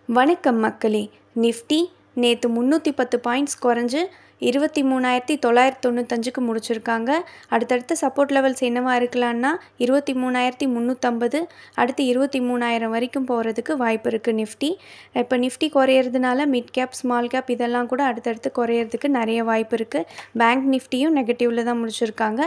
வணக்கம் மக்களே நிஃப்டி நேற்று முந்நூற்றி பத்து பாயிண்ட்ஸ் குறைஞ்சு இருபத்தி மூணாயிரத்தி தொள்ளாயிரத்தி தொண்ணூத்தஞ்சுக்கு முடிச்சிருக்காங்க அடுத்தடுத்த சப்போர்ட் லெவல்ஸ் என்னவா இருக்கலான்னா இருபத்தி மூணாயிரத்தி முந்நூற்றம்பது அடுத்து இருபத்தி மூணாயிரம் வரைக்கும் போகிறதுக்கு வாய்ப்பு இருக்குது நிஃப்டி இப்போ நிஃப்டி குறையிறதுனால மிட் கேப் ஸ்மால் கேப் இதெல்லாம் கூட அடுத்தடுத்து குறையிறதுக்கு நிறைய வாய்ப்பு இருக்குது பேங்க் நிஃப்டியும் நெகட்டிவில் தான் முடிச்சிருக்காங்க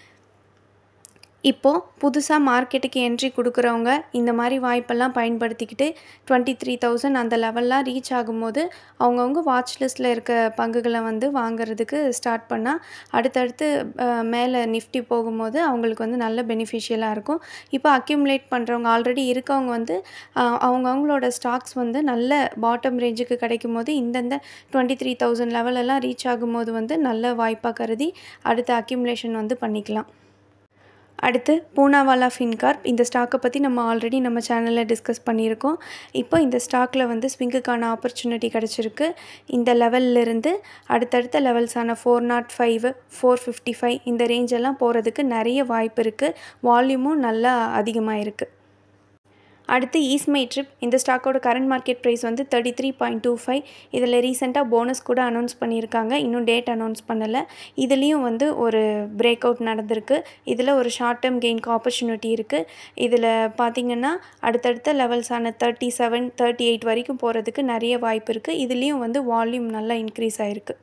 இப்போது புதுசாக மார்க்கெட்டுக்கு என்ட்ரி கொடுக்குறவங்க இந்த மாதிரி வாய்ப்பெல்லாம் பயன்படுத்திக்கிட்டு டுவெண்ட்டி த்ரீ தௌசண்ட் அந்த லெவல்லாம் ரீச் ஆகும்போது அவங்கவுங்க வாட்ச் லிஸ்ட்டில் இருக்க பங்குகளை வந்து வாங்குறதுக்கு ஸ்டார்ட் பண்ணால் அடுத்தடுத்து அஹ், மேலே நிஃப்டி போகும்போது அவங்களுக்கு வந்து நல்ல பெனிஃபிஷியலாக இருக்கும் இப்போ அக்யூமுலேட் பண்ணுறவங்க ஆல்ரெடி இருக்கவங்க வந்து அஹ், அவங்கவங்களோட ஸ்டாக்ஸ் வந்து நல்ல பாட்டம் ரேஞ்சுக்கு கிடைக்கும் போது இந்தந்த டுவெண்ட்டி த்ரீ தௌசண்ட் லெவலெல்லாம் ரீச் ஆகும்போது வந்து நல்ல வாய்ப்பாக கருதி அடுத்த அக்யூமுலேஷன் வந்து பண்ணிக்கலாம் அடுத்து பூனாவாலா ஃபின்கார்ப் இந்த ஸ்டாக்கை பற்றி நம்ம ஆல்ரெடி நம்ம சேனலில் டிஸ்கஸ் பண்ணியிருக்கோம் இப்போ இந்த ஸ்டாக்கில் வந்து ஸ்விங்குக்கான ஆப்பர்ச்சுனிட்டி கிடச்சிருக்கு இந்த லெவல்ல இருந்து அடுத்தடுத்த லெவல்ஸான four naught five four fifty five இந்த ரேஞ்செல்லாம் போகிறதுக்கு நிறைய வாய்ப்பு இருக்குது வால்யூமும் நல்லா அதிகமாக இருக்குது அடுத்து ஈஸ்மை ட்ரிப் இந்த ஸ்டாக்கோட கரண்ட் மார்க்கெட் ப்ரைஸ் வந்து thirty three point two five இதில் ரீசெண்டாக போனஸ் கூட அனௌன்ஸ் பண்ணியிருக்காங்க இன்னும் டேட் அனௌன்ஸ் பண்ணலை இதுலேயும் வந்து ஒரு பிரேக் அவுட் நடந்திருக்கு இதில் ஒரு ஷார்ட் டேர்ம் கெயின்க்கு ஆப்பர்ச்சுனிட்டி இருக்குது இதில் பார்த்திங்கன்னா அடுத்தடுத்த லெவல்ஸான தேர்ட்டி செவன் தேர்ட்டி எயிட் வரைக்கும் போகிறதுக்கு நிறைய வாய்ப்பு இருக்குது இதுலேயும் வந்து வால்யூம் நல்லா இன்க்ரீஸ் ஆகிருக்கு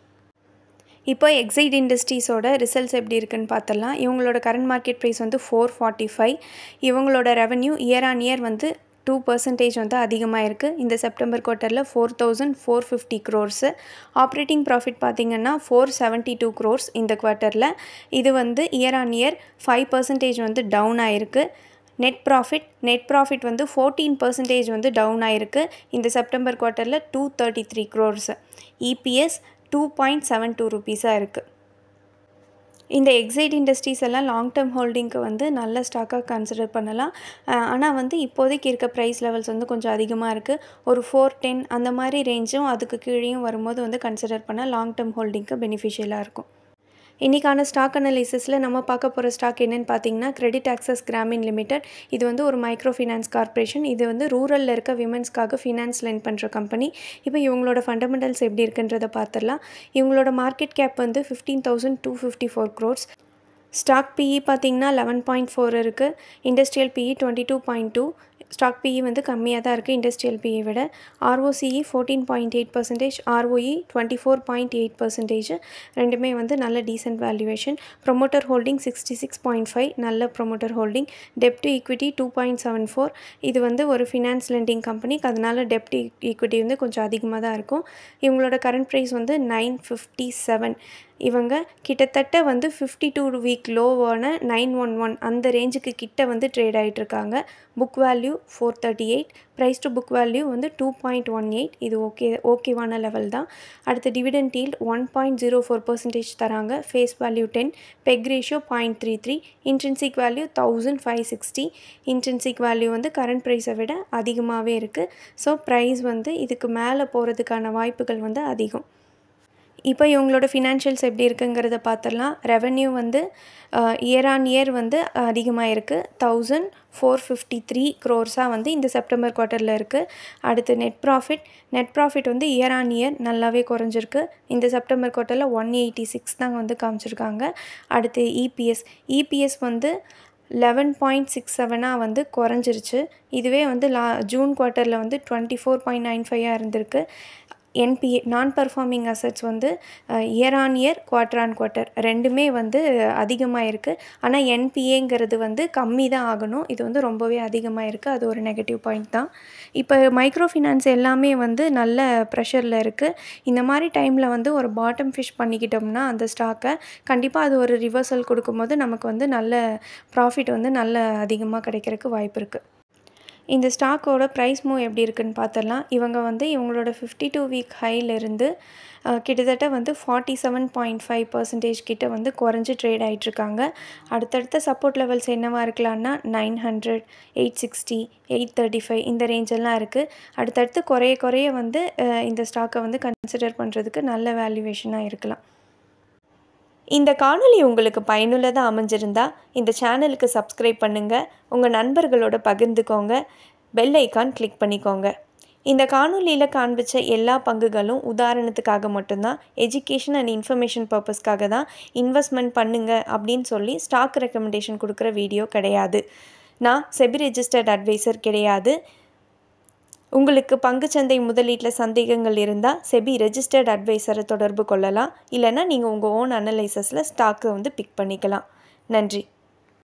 இப்போ எக்ஸைட் இண்டஸ்ட்ரீஸோட ரிசல்ட்ஸ் எப்படி இருக்குன்னு பார்த்தலாம் இவங்களோட கரண்ட் மார்க்கெட் ப்ரைஸ் வந்து ஃபோர் ஃபார்ட்டி ஃபைவ் இவங்களோட ரெவன்யூ இயர் ஆன் இயர் வந்து டூ பர்சன்டேஜ் வந்து அதிகமாக இருக்குது இந்த செப்டம்பர் குவார்ட்டரில் four thousand four fifty crores operating profit பார்த்திங்கன்னா ஃபோர் செவன்ட்டி டூ க்ரோர்ஸ் இந்த குவார்ட்டரில் இது வந்து year on year five percentage வந்து டவுன் ஆயிருக்கு நெட் ப்ராஃபிட் நெட் ப்ராஃபிட் வந்து ஃபோர்டீன் பர்சன்டேஜ் வந்து டவுன் ஆயிருக்கு இந்த செப்டம்பர் குவார்ட்டரில் two thirty three crores EPS two point seven two ருபீஸாக இருக்குது இந்த எக்ஸைட் இண்டஸ்ட்ரீஸ் எல்லாம் லாங் டேர்ம் ஹோல்டிங்க்கு வந்து நல்ல ஸ்டாக்காக கன்சிடர் பண்ணலாம் ஆனால் வந்து இப்போதைக்கு இருக்க ப்ரைஸ் லெவல்ஸ் வந்து கொஞ்சம் அதிகமாக இருக்குது ஒரு ஃபோர் டென் அந்த மாதிரி ரேஞ்சும் அதுக்கு கீழேயும் வரும்போது வந்து கன்சிடர் பண்ணால் லாங் டேர்ம் ஹோல்டிங்க்கு பெனிஃபிஷியலாக இருக்கும் இன்றைக்கான ஸ்டாக் அனலைசிஸில் நம்ம பார்க்க போகிற ஸ்டாக் என்னென்னு பார்த்தீங்கன்னா கிரெடிட் ஆக்சஸ் கிராமின் லிமிடெட் இது வந்து ஒரு மைக்ரோ ஃபினான்ஸ் கார்ப்பரேஷன் இது வந்து ரூரலில் இருக்க விமன்ஸ்க்காக ஃபினான்ஸ் லென் பண்ணுற கம்பெனி இப்போ இவங்களோட ஃபண்டமெண்டல்ஸ் எப்படி இருக்குன்றதை பார்த்துடலாம் இவங்களோட மார்க்கெட் கேப் வந்து fifteen thousand two fifty four crores stock PE பார்த்தீங்கன்னா லெவன் பாயிண்ட் ஃபோர் இருக்குது industrial PE twenty two point two stock PE வந்து கம்மியாக தான் இருக்குது இண்டஸ்ட்ரியல் பிஇ விட ROCE fourteen point eight percentage ROE twenty four point eight percentage ரெண்டுமே வந்து நல்ல decent valuation promoter holding sixty six point five நல்ல ப்ரொமோட்டர் ஹோல்டிங் டெப்ட் equity two point seven four இது வந்து ஒரு ஃபினான்ஸ் லெண்டிங் கம்பெனிக்கு அதனால் டெப்ட் ஈக்விட்டி வந்து கொஞ்சம் அதிகமாக தான் இருக்கும் இவங்களோட கரண்ட் ப்ரைஸ் வந்து நைன் ஃபிஃப்டி செவன் இவங்க கிட்டத்தட்ட வந்து ஃபிஃப்டி டூ வீக் லோவான நைன் ஒன் ஒன் அந்த ரேஞ்சுக்கு கிட்ட வந்து ட்ரேட் ஆகிட்ருக்காங்க book value four thirty eight price to book value வந்து டூ பாயிண்ட் ஒன் எயிட் இது ஓகே ஓகேவான லெவல் தான் அடுத்து dividend yield one point zero four percentage தராங்க face value ten PEG ratio point three three intrinsic value thousand five sixty intrinsic value வந்து current ப்ரைஸை விட அதிகமாகவே இருக்குது ஸோ ப்ரைஸ் வந்து இதுக்கு மேலே போகிறதுக்கான வாய்ப்புகள் வந்து அதிகம் இப்போ இவங்களோட ஃபினான்ஷியல்ஸ் எப்படி இருக்குங்கிறத பார்த்துடலாம் ரெவென்யூ வந்து இயர் ஆன் இயர் வந்து அதிகமாக இருக்குது தௌசண்ட் ஃபோர் ஃபிஃப்டி த்ரீ க்ரோர்ஸாக வந்து இந்த செப்டம்பர் குவார்ட்டரில் இருக்குது அடுத்து நெட் ப்ராஃபிட் நெட் ப்ராஃபிட் வந்து இயர் ஆன் இயர் நல்லாவே குறைஞ்சிருக்கு இந்த செப்டம்பர் குவார்ட்டரில் ஒன் எயிட்டி சிக்ஸ் தான் வந்து காமிச்சிருக்காங்க அடுத்து இபிஎஸ் இபிஎஸ் வந்து லெவன் பாயிண்ட் சிக்ஸ் செவனாக வந்து குறைஞ்சிருச்சு இதுவே வந்து லா ஜூன் குவார்ட்டரில் வந்து டுவெண்ட்டி ஃபோர் பாயிண்ட் நைன் ஃபைவாக இருந்திருக்கு என்பிஏ நான் பர்ஃபார்மிங் அசட்ஸ் வந்து year on year quarter on quarter ரெண்டுமே வந்து அதிகமாக இருக்குது ஆனால் என்பிஏங்கிறது வந்து கம்மி தான் ஆகணும் இது வந்து ரொம்பவே அதிகமாக இருக்குது அது ஒரு நெகட்டிவ் பாயிண்ட் தான் இப்போ மைக்ரோ ஃபினான்ஸ் எல்லாமே வந்து நல்ல ப்ரெஷரில் இருக்குது இந்த மாதிரி டைமில் வந்து ஒரு பாட்டம் ஃபிஷ் பண்ணிக்கிட்டோம்னா அந்த ஸ்டாக்கை கண்டிப்பாக அது ஒரு ரிவர்சல் கொடுக்கும்போது நமக்கு வந்து நல்ல ப்ராஃபிட் வந்து நல்ல அதிகமாக கிடைக்கிறதுக்கு வாய்ப்பு இருக்குது இந்த ஸ்டாக்கோட ப்ரைஸ் மூவ் எப்படி இருக்குன்னு பார்த்துடலாம் இவங்க வந்து இவங்களோட ஃபிஃப்டி டூ வீக் ஹைலேருந்து கிட்டத்தட்ட வந்து forty seven point five percentage கிட்ட வந்து குறைஞ்சி ட்ரேட் ஆகிட்ருக்காங்க அடுத்தடுத்த சப்போர்ட் லெவல்ஸ் என்னவாக இருக்கலாம்னா nine hundred eight sixty eight thirty five இந்த ரேஞ்செல்லாம் இருக்குது அடுத்தடுத்து குறைய குறைய வந்து அஹ், இந்த ஸ்டாக்கை வந்து கன்சிடர் பண்ணுறதுக்கு நல்ல வேல்யூவேஷனாக இருக்கலாம் இந்த காணொளி உங்களுக்கு பயனுள்ளதாக அமைஞ்சிருந்தா இந்த சேனலுக்கு சப்ஸ்கிரைப் பண்ணுங்கள் உங்கள் நண்பர்களோட பகிர்ந்துக்கோங்க பெல் ஐக்கான் கிளிக் பண்ணிக்கோங்க இந்த காணொளியில் காண்பிச்ச எல்லா பங்குகளும் உதாரணத்துக்காக மட்டும்தான் எஜுகேஷன் அண்ட் இன்ஃபர்மேஷன் பர்பஸ்க்காக தான் இன்வெஸ்ட்மெண்ட் பண்ணுங்க அப்படின்னு சொல்லி ஸ்டாக் ரெக்கமெண்டேஷன் கொடுக்குற வீடியோ கிடையாது நான் செபி ரெஜிஸ்டர்ட் அட்வைசர் கிடையாது உங்களுக்கு பங்குச்சந்தை முதலீட்டில் சந்தேகங்கள் இருந்தால் செபி ரெஜிஸ்டர்ட் அட்வைசரை தொடர்பு கொள்ளலாம் இல்லைன்னா நீங்கள் உங்கள் ஓன் அனலைசஸில் ஸ்டாக்கை வந்து பிக் பண்ணிக்கலாம் நன்றி